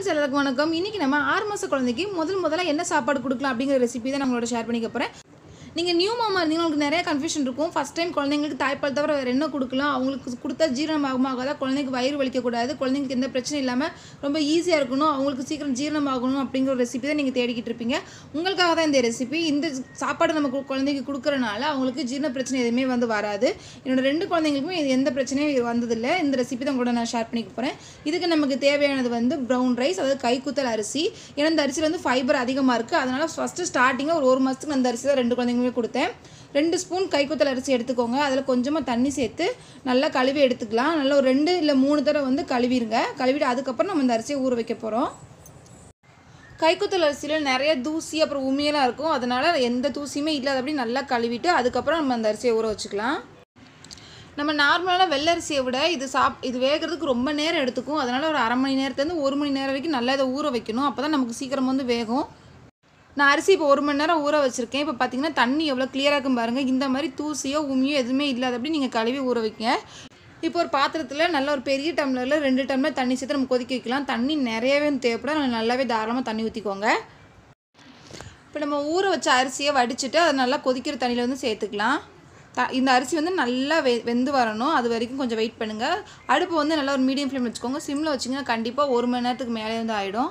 friends எல்லாருக்கும் வணக்கம் இன்றைக்கி நம்ம ஆறு மாத குழந்தைக்கு முதல் முதல்ல என்ன சாப்பாடு கொடுக்கலாம் அப்படிங்கிற ரெசிபி தான் நம்மளோட ஷேர் பண்ணிக்க போகிறேன் நீங்கள் நியூ மாமா இருந்தீங்கன்னா உங்களுக்கு நிறைய கன்ஃபியூஷன் இருக்கும் ஃபஸ்ட் டைம் குழந்தைங்களுக்கு தாய்ப்பால் தவிர வேறு என்ன கொடுக்கலாம் அவங்களுக்கு கொடுத்தா ஜீரணம் ஆகுமா ஆகாதா குழந்தைக்கு வயிறு வலிக்கக்கூடாது குழந்தைங்களுக்கு எந்த பிரச்சனையும் இல்லாமல் ரொம்ப ஈஸியாக இருக்கணும் அவங்களுக்கு சீக்கிரம் ஜீரணம் ஆகணும் அப்படிங்கிற ஒரு ரெசிபி தான் நீங்கள் தேடிக்கிட்டு இருப்பீங்க உங்களுக்காக தான் இந்த ரெசிபி இந்த சாப்பாடு நம்ம கு- குழந்தைக்கு கொடுக்குறனால அவங்களுக்கு ஜீரண பிரச்சனை எதுவுமே வந்து வராது என்னோட ரெண்டு குழந்தைங்களுக்குமே இது எந்த பிரச்சனையும் வந்ததில்லை இந்த ரெசிபி தான் கூட நான் ஷேர் பண்ணிக்க போகிறேன் இதுக்கு நமக்கு தேவையானது வந்து ப்ரௌன் ரைஸ் அதாவது கைக்குத்தல் அரிசி ஏன்னா இந்த அரிசியில் வந்து ஃபைபர் அதிகமாக இருக்குது அதனால் ஃபஸ்ட்டு ஸ்டார்டிங்காக ஒரு ஒரு மாதத்துக்கு நான் அந்த அரிசி தான் ரெண்டு குழந்தைங்களுமே கொடுத்தேன் ரெண்டு ஸ்பூன் கைக்குத்தல் அரிசி எடுத்துக்கோங்க அதில் கொஞ்சமாக தண்ணி சேர்த்து நல்லா கழுவி எடுத்துக்கலாம் நல்லா ஒரு ரெண்டு இல்லை மூணு தடவை வந்து கழுவிடுங்க கழுவிட்டு அதுக்கப்புறம் நம்ம இந்த அரிசியை ஊற வைக்க போகிறோம் கைக்குத்தல் அரிசியில் நிறைய தூசி அப்புறம் உமியெல்லாம் இருக்கும் அதனால் எந்த தூசியுமே இல்லாதபடி நல்லா கழுவிட்டு அதுக்கப்புறம் நம்ம அந்த அரிசியை ஊற வச்சுக்கலாம் நம்ம நார்மலான வெள்ளை அரிசியை விட இது சாப் இது வேகிறதுக்கு ரொம்ப நேரம் எடுத்துக்கும் அதனால் ஒரு அரை மணி நேரத்துலேருந்து ஒரு மணி நேரம் வரைக்கும் நல்லா இதை ஊற வைக்கணும் அப்போ தான் நமக்கு சீக்கிரம் வந்து வேகும் நான் அரிசி இப்போ ஒரு மணி நேரம் ஊற வச்சுருக்கேன் இப்போ பார்த்தீங்கன்னா தண்ணி எவ்வளோ கிளியராக இருக்கும் பாருங்கள் இந்த மாதிரி தூசியோ உமியோ எதுவுமே இல்லாதபடி நீங்கள் கழுவி ஊற வைங்க இப்போ ஒரு பாத்திரத்தில் நல்ல ஒரு பெரிய டம்ளரில் ரெண்டு டம்ளர் தண்ணி சேர்த்து நம்ம கொதிக்க வைக்கலாம் தண்ணி நிறையவே தேவைப்படும் அதனால நல்லாவே தாராளமாக தண்ணி ஊற்றிக்கோங்க இப்போ நம்ம ஊற வச்ச அரிசியை வடிச்சிட்டு அதை நல்லா கொதிக்கிற தண்ணியில் வந்து சேர்த்துக்கலாம் த இந்த அரிசி வந்து நல்லா வெ வெந்து வரணும் அது வரைக்கும் கொஞ்சம் வெயிட் பண்ணுங்கள் அடுப்பு வந்து நல்லா ஒரு மீடியம் ஃப்ளேம் வச்சுக்கோங்க சிம்மில் வச்சிங்கன்னா கண்டிப்பாக ஒரு மணி நேரத்துக்கு மேலே வந்து ஆகிடும்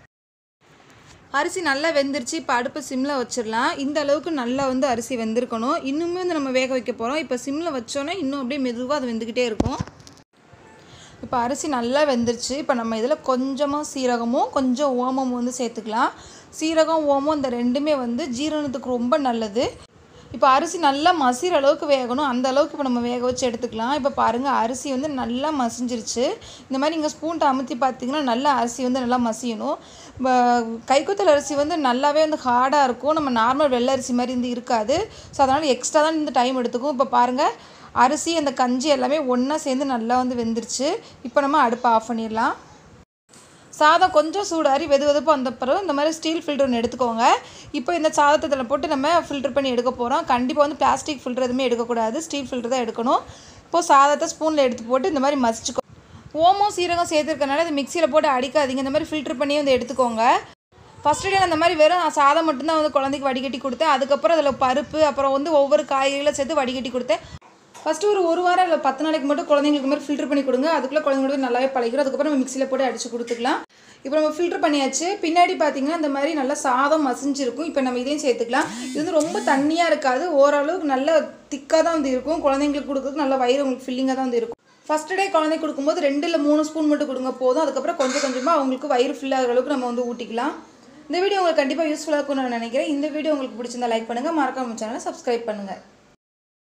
அரிசி நல்லா வெந்துருச்சு இப்போ அடுப்பு சிம்மில் வச்சிடலாம் இந்த அளவுக்கு நல்லா வந்து அரிசி வெந்திருக்கணும் இன்னுமே வந்து நம்ம வேக வைக்க போகிறோம் இப்போ சிம்மில் வச்சோன்னே இன்னும் அப்படியே மெதுவாக அது வெந்துக்கிட்டே இருக்கும் இப்போ அரிசி நல்லா வெந்துருச்சு இப்போ நம்ம இதில் கொஞ்சமாக சீரகமும் கொஞ்சம் ஓமமும் வந்து சேர்த்துக்கலாம் சீரகம் ஓமம் இந்த ரெண்டுமே வந்து ஜீரணத்துக்கு ரொம்ப நல்லது இப்போ அரிசி நல்லா மசிற அளவுக்கு வேகணும் அந்த அளவுக்கு இப்போ நம்ம வேக வச்சு எடுத்துக்கலாம் இப்போ பாருங்கள் அரிசி வந்து நல்லா மசிஞ்சிருச்சு இந்த மாதிரி நீங்கள் ஸ்பூன்ட்ட அமுத்தி பார்த்தீங்கன்னா நல்லா அரிசி வந்து நல்லா மசியணும் ப- கைக்குத்தல் அரிசி வந்து நல்லாவே வந்து ஹார்டாக இருக்கும் நம்ம நார்மல் வெள்ளை அரிசி மாதிரி வந்து இருக்காது ஸோ அதனால் எக்ஸ்ட்ரா தான் இந்த டைம் எடுத்துக்கும் இப்போ பாருங்கள் அரிசி அந்த கஞ்சி எல்லாமே ஒன்றா சேர்ந்து நல்லா வந்து வெந்துருச்சு இப்போ நம்ம அடுப்பை ஆஃப் பண்ணிடலாம் சாதம் கொஞ்சம் சூடாரி வெது வெதுப்பு வந்த பிறகு இந்த மாதிரி ஸ்டீல் ஃபில்டர் ஒன்று எடுத்துக்கோங்க இப்போ இந்த சாதத்தை இதில் போட்டு நம்ம ஃபில்டர் பண்ணி எடுக்க போகிறோம் கண்டிப்பாக வந்து பிளாஸ்டிக் ஃபில்டர் எதுவுமே எடுக்கக்கூடாது ஸ்டீல் ஃபில்டர் தான் எடுக்கணும் இப்போ சாதத்தை ஸ்பூனில் எடுத்து போட்டு இந்த மாதிரி மசிச்சுக்கோ ஓமம் சீரகம் சேர்த்துருக்கனால இது மிக்சியில் போட்டு அடிக்காதீங்க இந்த மாதிரி ஃபில்டர் பண்ணி வந்து எடுத்துக்கோங்க ஃபஸ்ட்டு டே அந்த மாதிரி வெறும் சாதம் மட்டும்தான் வந்து குழந்தைக்கு வடிகட்டி கொடுத்தேன் அதுக்கப்புறம் அதில் பருப்பு அப்புறம் வந்து ஒவ்வொரு காய்கறிகளை சேர்த்து வடிகட்டி கொடுத்தேன் ஃபஸ்ட்டு ஒரு ஒரு வாரம் இல்லை பத்து நாளைக்கு மட்டும் குழந்தைங்களுக்கு மாதிரி ஃபில்டர் பண்ணி கொடுங்க அதுக்குள்ளே குழந்தைங்களுக்கு நல்லாவே பழகிடும் அதுக்கப்புறம் நம்ம மிக்சியில் போட்டு அடித்து கொடுத்துக்கலாம் இப்போ நம்ம ஃபில்டர் பண்ணியாச்சு பின்னாடி பார்த்தீங்கன்னா இந்த மாதிரி நல்லா சாதம் மசிஞ்சிருக்கும் இப்போ நம்ம இதையும் சேர்த்துக்கலாம் இது வந்து ரொம்ப தண்ணியாக இருக்காது ஓரளவுக்கு நல்ல திக்காக தான் வந்து இருக்கும் குழந்தைங்களுக்கு கொடுக்குறதுக்கு நல்ல வயிறு உங்களுக்கு ஃபில்லிங்காக தான் வந்து இருக்கும் ஃபஸ்ட் டே குழந்தைக்கு கொடுக்கும்போது ரெண்டு இல்லை மூணு ஸ்பூன் மட்டும் கொடுங்க போதும் அதுக்கப்புறம் கொஞ்சம் கொஞ்சமாக அவங்களுக்கு வயிறு ஃபில் ஆகிற அளவுக்கு நம்ம வந்து ஊட்டிக்கலாம் இந்த வீடியோ உங்களுக்கு கண்டிப்பாக யூஸ்ஃபுல்லாக இருக்கும்னு நான் நினைக்கிறேன் இந்த வீடியோ உங்களுக்கு பிடிச்சிருந்தா லைக் பண்ணுங்கள் மறக்காம சேனலை சப்ஸ்கிரைப் பண்ணுங்கள்